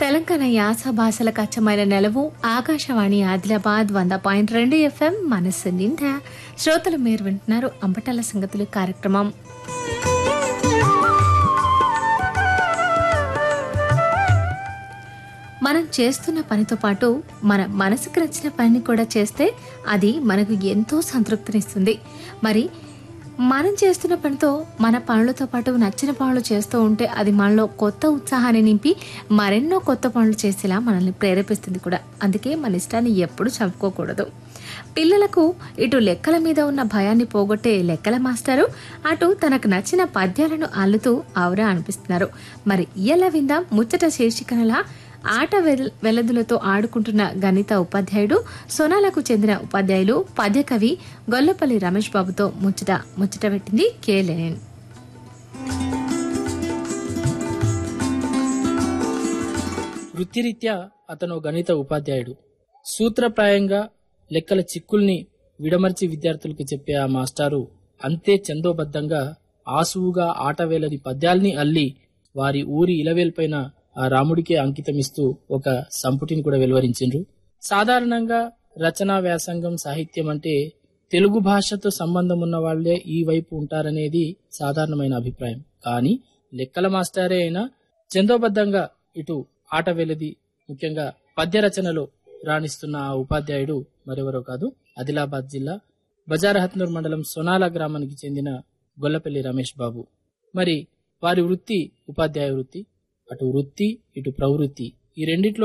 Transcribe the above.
తెలంగాణ యాస భాషలకు అచ్చమైన నెలవు ఆకాశవాణి ఆదిలాబాద్ వంద పాయింట్ రెండు ఎఫ్ఎం మనస్సు నిండా శ్రోతలు మీరు వింటున్నారు అంబటాల సంగతులు కార్యక్రమం మనం చేస్తున్న పనితో పాటు మన మనసుకు నచ్చిన పనిని కూడా చేస్తే అది మనకు ఎంతో సంతృప్తినిస్తుంది మరి మనం చేస్తున్న పనితో మన పనులతో పాటు నచ్చిన పనులు చేస్తూ ఉంటే అది మనలో కొత్త ఉత్సాహాన్ని నింపి మరెన్నో కొత్త పనులు చేసేలా మనల్ని ప్రేరేపిస్తుంది కూడా అందుకే మన ఇష్టాన్ని ఎప్పుడు చంపుకోకూడదు పిల్లలకు ఇటు లెక్కల మీద ఉన్న భయాన్ని పోగొట్టే లెక్కల మాస్టారు అటు తనకు నచ్చిన పద్యాలను అల్లుతూ ఆవురా అనిపిస్తున్నారు మరి ఇయ్యల విందాం ముచ్చట శీర్షికనలా ఆట వెల్- వెలదులతో ఆడుకుంటున్న గణిత ఉపాధ్యాయుడు సోనాలకు చెందిన ఉపాధ్యాయులు పద్యకవి గొల్లపల్లి రమేష్ బాబుతో ముచ్చట ముచ్చట పెట్టింది కే లెనిన్ వృత్తిరీత్యా అతను గణిత ఉపాధ్యాయుడు సూత్రప్రాయంగా లెక్కల చిక్కుల్ని విడమర్చి విద్యార్థులకు చెప్పే ఆ మాస్టారు అంతే చందోబద్ధంగా ఆసువుగా ఆటవేలని పద్యాల్ని అల్లి వారి ఊరి ఇలవేల్పైన ఆ రాముడికే అంకితమిస్తూ ఒక సంపుటిని కూడా వెలువరించిండ్రు సాధారణంగా రచనా వ్యాసంగం సాహిత్యం అంటే తెలుగు భాషతో సంబంధం ఉన్న వాళ్లే ఈ వైపు ఉంటారనేది సాధారణమైన అభిప్రాయం కానీ లెక్కల మాస్టారే అయినా చందోబద్ధంగా ఇటు ఆట వెలది ముఖ్యంగా పద్య రచనలో రాణిస్తున్న ఆ ఉపాధ్యాయుడు మరెవరో కాదు ఆదిలాబాద్ జిల్లా బజారహత్నూర్ మండలం సొనాల గ్రామానికి చెందిన గొల్లపల్లి రమేష్ బాబు మరి వారి వృత్తి ఉపాధ్యాయ వృత్తి అటు వృత్తి ఇటు ప్రవృత్తి ఈ రెండిట్లో